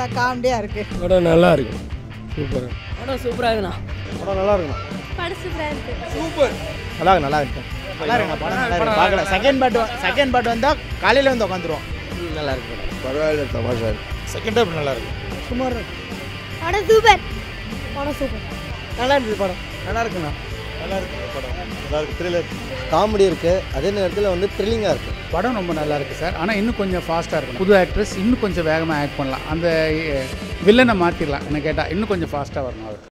படம் காமெடியாக இருக்குது படம் நல்லா இருக்கு சூப்பர் படம் சூப்பராக இருக்குண்ணா படம் நல்லா இருக்குண்ணா படம் சூப்பராக இருக்கு சூப்பர் நல்லா இருக்கு நல்லா இருக்கு நல்லா இருக்கு படம் நல்லா இருக்கு பார்க்கல செகண்ட் பார்ட் செகண்ட் பார்ட் வந்தால் காலையில் வந்து உட்காந்துருவோம் நல்லா இருக்கு படம் பரவாயில்ல தமாஷா செகண்ட் பார்ட் நல்லா இருக்கு சுமார் இருக்கு படம் சூப்பர் படம் சூப்பர் நல்லா இருந்துச்சு படம் நல்லா இருக்குண்ணா நல்லா இருக்கு படம் நல்லா இருக்கு த்ரில்லர் காமெடி இருக்கு அதே நேரத்தில் வந்து த்ரில்லிங்காக இருக்கு படம் ரொம்ப நல்லா இருக்கு சார் ஆனால் இன்னும் கொஞ்சம் ஃபாஸ்ட்டாக இருக்கணும் புது ஆக்ட்ரஸ் இன்னும் கொஞ்சம் வேகமாக ஆக்ட் பண்ணலாம் அந்த வில்லனை மாற்றிடலாம் என்ன கேட்டால் இன்னும் கொஞ்சம் ஃபாஸ்ட்டாக வரணும் அவர்